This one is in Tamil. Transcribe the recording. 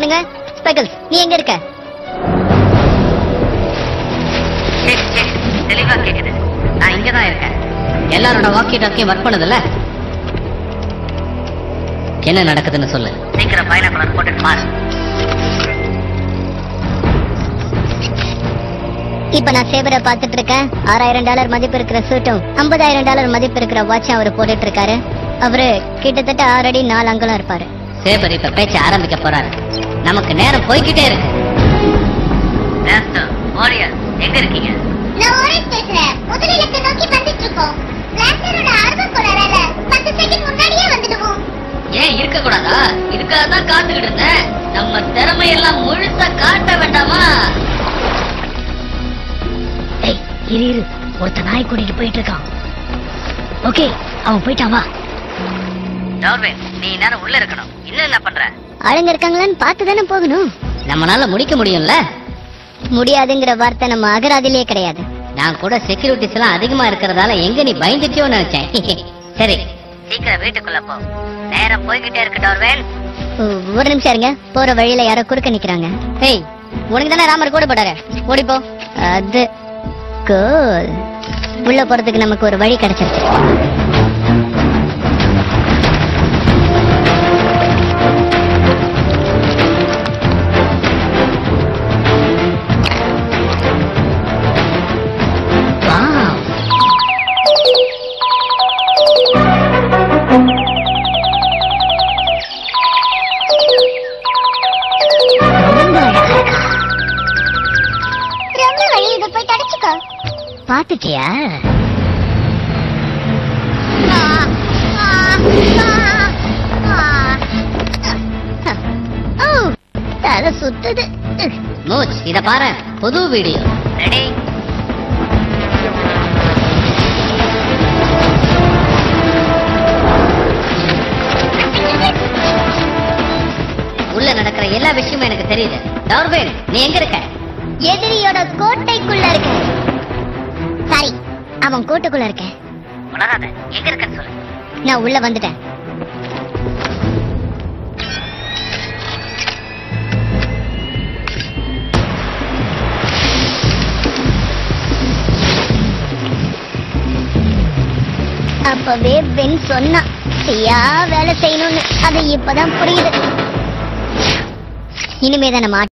பண்ணுங்க ஸ்பெக்கல்ஸ் நீ எங்க இருக்க சரி சரி தெளிவா கேக்குது நான் இங்கதான் இருக்கேன் எல்லாரோட வாக்கி டாக்கியும் ஒர்க் பண்ணுதுல்ல என்ன நடக்குதுன்னு சொல்லு சீக்கிரம் பைனாக்குலர் போட்டு பாரு இப்ப நான் சேவரை பார்த்துட்டு இருக்கேன் ஆறாயிரம் டாலர் மதிப்பு இருக்கிற சூட்டும் ஐம்பதாயிரம் டாலர் மதிப்பு இருக்கிற வாட்சும் அவர் போட்டுட்டு இருக்காரு அவரு கிட்டத்தட்ட ஆறு அடி நாலு அங்குலம் இருப்பாரு சேபர் இப்ப பேச்ச ஆரம்பிக்க போறாரு நமக்கு நேரம் போய்கிட்டே இருக்கு வாரியர் எங்க இருக்கீங்க நான் ஓரேஜ் பேசுறேன் முதல் இலக்கை நோக்கி வந்துட்டு இருக்கோம் பிளாஸ்டரோட ஆர்வம் குறையல பத்து செகண்ட் முன்னாடியே வந்துடுவோம் ஏன் இருக்க கூடாதா இதுக்காகத்தான் காத்துக்கிட்டு இருந்தேன் நம்ம திறமையெல்லாம் முழுசா காட்ட வேண்டாமா ஏய் இரு இரு ஒருத்த நாய் கூட்டிட்டு போயிட்டு இருக்கான் ஓகே அவன் போயிட்டான் வா டார்வின் நீ நேரம் உள்ள இருக்கணும் இன்னும் என்ன பண்ற ஆளுங்க இருக்காங்களான்னு பார்த்து தானே போகணும் நம்மளால முடிக்க முடியும்ல முடியாதுங்கிற வார்த்தை நம்ம அகராதிலே கிடையாது நான் கூட செக்யூரிட்டிஸ் எல்லாம் அதிகமா இருக்கிறதால எங்க நீ பயந்துட்டியோ நினைச்சேன் சரி சீக்கிரம் வீட்டுக்குள்ள போ நேரம் போய்கிட்டே இருக்கு டார்வேன் ஒ- ஒரு நிமிஷம் இருங்க போற வழியில யாரோ குறுக்க நிக்கிறாங்க ஏய் உனக்கு தானே ராமர் கூட போடாரு ஓடிப்போ அது கோல் உள்ள போறதுக்கு நமக்கு ஒரு வழி கிடைச்சிருச்சு Wow. ரொம்ப அழகா இருக்கா. ரொம்ப வழி இதை போய் தடைச்சுக்கோ பாத்துட்டியா ஓ, தலை சுத்துது மூச் இத பாரு புது வீடியோ ரெடி உள்ள நடக்கிற எல்லா விஷயமும் எனக்கு தெரியுது டார்வின் நீ எங்க இருக்க எதிரியோட கோட்டைக்குள்ள இருக்க சாரி அவன் கோட்டைக்குள்ள இருக்க உணராத எங்க இருக்கன்னு சொல்லு நான் உள்ள வந்துட்டேன் அப்பவே பெண் சொன்னான் செய்யா வேலை செய்யணும்னு அது இப்பதான் புரியுது இனிமேதான் நம்ம